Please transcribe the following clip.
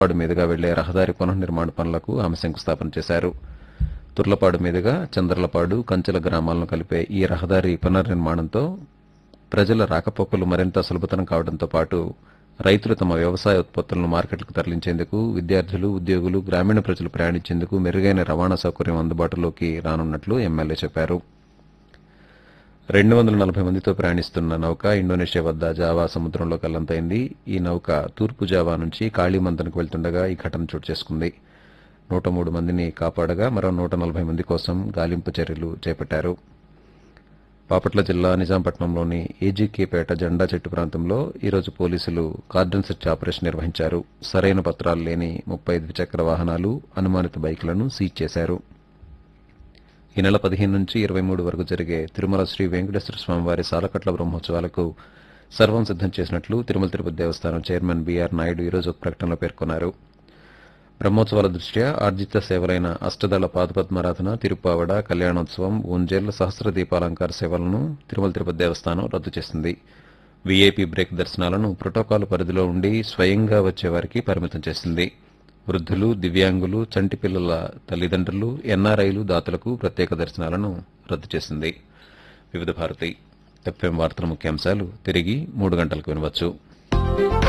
తుర్లపాడు మీదుగా వెళ్లే రహదారి పునర్నిర్మాణ పనులకు ఆమె శంకుస్థాపన చేశారు తుర్లపాడు మీదుగా చంద్రలపాడు కంచెల గ్రామాలను కలిపే ఈ రహదారి పునర్నిర్మాణంతో ప్రజల రాకపోకలు మరింత సులభతరం కావడంతో పాటు రైతులు తమ వ్యవసాయ ఉత్పత్తులను మార్కెట్లకు తరలించేందుకు విద్యార్థులు ఉద్యోగులు గ్రామీణ ప్రజలు ప్రయాణించేందుకు మెరుగైన రవాణా సౌకర్యం అందుబాటులోకి రానున్నట్లు ఎమ్మెల్యే చెప్పారు రెండు వందల నలభై మందితో ప్రయాణిస్తున్న నౌక ఇండోనేషియా వద్ద జావా సముద్రంలో కల్లంతైంది ఈ నౌక తూర్పు జావా నుంచి కాళీమంతనకు వెళ్తుండగా ఈ ఘటన చోటు చేసుకుంది నూట మూడు మందిని కాపాడగా మరో నూట నలభై మంది కోసం గాలింపు చర్యలు చేపట్టారు బాపట్ల జిల్లా నిజాంపట్నంలోని ఏజీకేపేట జెండా చెట్టు ప్రాంతంలో ఈరోజు పోలీసులు కార్డన్ సెర్చ్ ఆపరేషన్ నిర్వహించారు సరైన పత్రాలు లేని ముప్పై ద్విచక్ర వాహనాలు అనుమానిత బైకులను సీజ్ చేశారు ఈ నెల పదిహేను నుంచి ఇరవై మూడు వరకు జరిగే తిరుమల శ్రీ వెంకటేశ్వర స్వామివారి సాలకట్ల బ్రహ్మోత్సవాలకు సర్వం సిద్దం చేసినట్లు తిరుమల తిరుపతి దేవస్థానం చైర్మన్ బీఆర్ నాయుడు ఈరోజు ఒక ప్రకటనలో పేర్కొన్నారు బ్రహ్మోత్సవాల దృష్ట్యా ఆర్జిత సేవలైన అష్టదళ పాదపద్మారాధన తిరుప్పావడ కళ్యాణోత్సవం ఊంజేళ్ల సహస్ర దీపాలంకార సేవలను తిరుమల తిరుపతి దేవస్థానం రద్దు చేసింది వీఐపీ బ్రేక్ దర్శనాలను ప్రోటోకాల్ పరిధిలో ఉండి స్వయంగా వచ్చేవారికి పరిమితం చేసింది వృద్ధులు దివ్యాంగులు చంటి పిల్లల తల్లిదండ్రులు ఎన్ఆర్ఐలు దాతలకు ప్రత్యేక దర్శనాలను రద్దు చేసింది వివిధ భారతి ఎఫ్ఎం వార్తల ముఖ్యాంశాలు తిరిగి మూడు గంటలకు వినవచ్చు